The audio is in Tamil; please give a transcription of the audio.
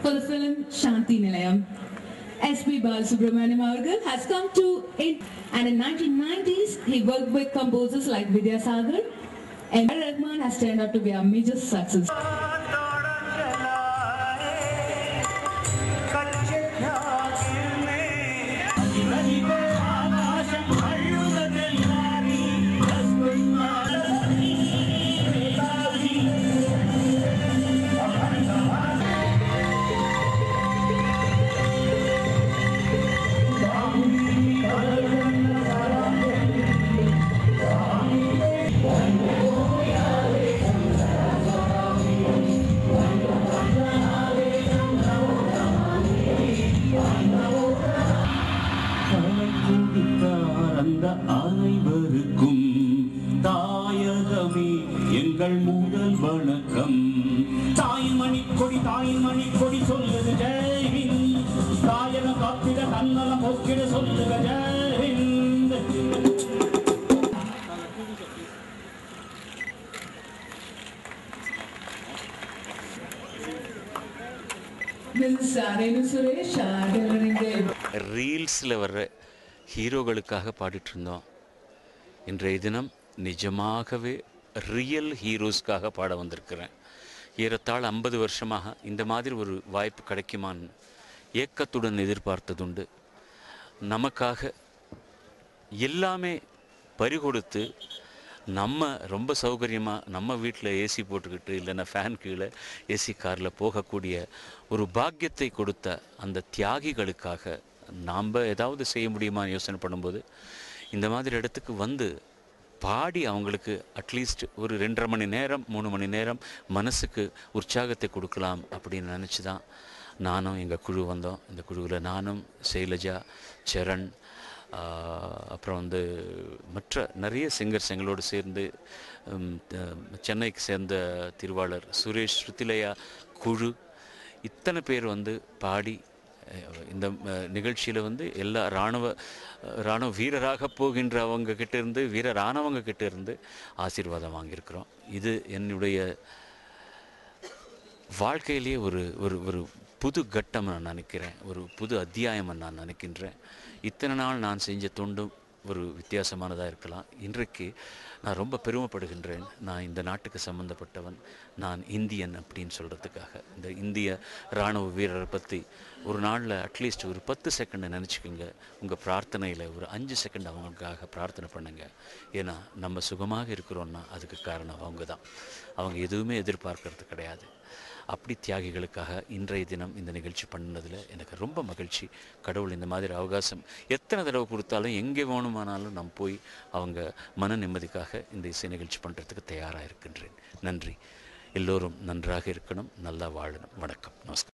for the film Shanti Nilayam. S.P. Balasubramaniam Avargal has come to it and in 1990s he worked with composers like Vidya Sagar and Rahman has turned out to be a major success. தலை கொடுத்தார் அந்த அனைவருக்கும் தாயகமே எங்கள் முதல் வணக்கம் தாயின் மணிக்கொடி தாயின் மணிக்கொடி சொல்லுது ஜெய்ஹிந்த் தாயகம் காத்திட தன்னலம் போக்கிட சொல்லுக ஜெய்ஹிந்த் Mrs. Renu Suresh uh, delivering the ரீல்ஸில் வர்ற ஹீரோகளுக்காக பாடிட்டு இருந்தோம் இன்றைய தினம் நிஜமாகவே ரியல் ஹீரோஸ்க்காக பாட வந்திருக்கிறேன் ஏறத்தாழ ஐம்பது வருஷமாக இந்த மாதிரி ஒரு வாய்ப்பு கிடைக்குமான்னு ஏக்கத்துடன் எதிர்பார்த்ததுண்டு நமக்காக எல்லாமே பறிகொடுத்து நம்ம ரொம்ப சௌகரியமாக நம்ம வீட்டில் ஏசி போட்டுக்கிட்டு இல்லைன்னா ஃபேன் கீழே ஏசி காரில் போகக்கூடிய ஒரு பாக்கியத்தை கொடுத்த அந்த தியாகிகளுக்காக நாம் ஏதாவது செய்ய முடியுமான்னு யோசனை பண்ணும்போது இந்த மாதிரி இடத்துக்கு வந்து பாடி அவங்களுக்கு அட்லீஸ்ட் ஒரு ரெண்டரை மணி நேரம் மூணு மணி நேரம் மனசுக்கு உற்சாகத்தை கொடுக்கலாம் அப்படின்னு நினச்சி தான் நானும் எங்கள் குழு வந்தோம் இந்த குழுவில் நானும் சைலஜா சரண் ஆஹ், அப்புறம் வந்து மற்ற நிறைய சிங்கர்ஸ் எங்களோடு சேர்ந்து ம், த- சென்னைக்கு சேர்ந்த திருவாளர் சுரேஷ் ஸ்ருதிலயா குழு இத்தனை பேர் வந்து பாடி அஹ், இந்த நிகழ்ச்சியில் வந்து எல்லா இராணுவ இராணுவ வீரராக போகின்ற அவங்க கிட்ட இருந்து வீரர் ஆனவங்க கிட்ட இருந்து ஆசீர்வாதம் வாங்கியிருக்கிறோம் இது என்னுடைய வாழ்க்கையிலேயே ஒரு ஒரு ஒரு புது கட்டம் நான் நினைக்கிறேன் ஒரு புது அத்தியாயம் நான் நினைக்கின்றேன் இத்தனை நாள் நான் செஞ்ச தொண்டும் ஒரு வித்தியாசமானதாக இருக்கலாம் இன்றைக்கு நான் ரொம்ப பெருமைப்படுகின்றேன் நான் இந்த நாட்டுக்கு சம்மந்தப்பட்டவன் நான் இந்தியன் அப்படின்னு சொல்கிறதுக்காக இந்த இந்திய இராணுவ வீரரை பற்றி ஒரு நாளில் அட்லீஸ்ட் ஒரு பத்து செகண்ட் நினச்சிக்கோங்க உங்கள் பிரார்த்தனையில் ஒரு அஞ்சு செகண்ட் அவங்களுக்காக பிரார்த்தனை பண்ணுங்க ஏன்னா நம்ம சுகமாக இருக்கிறோன்னா அதுக்கு காரணம் அவங்க தான் அவங்க எதுவுமே எதிர்பார்க்கறது கிடையாது அப்படி தியாகிகளுக்காக இன்றைய தினம் இந்த நிகழ்ச்சி பண்ணதில் எனக்கு ரொம்ப மகிழ்ச்சி கடவுள் இந்த மாதிரி அவகாசம் எத்தனை தடவை கொடுத்தாலும் எங்கே வேணுமானாலும் நான் போய் அவங்க மன நிம்மதிக்காக இந்த இசை நிகழ்ச்சி பண்ணுறதுக்கு தயாராக இருக்கின்றேன் நன்றி எல்லோரும் நன்றாக இருக்கணும் நல்லா வாழணும் வணக்கம் நமஸ்காரம்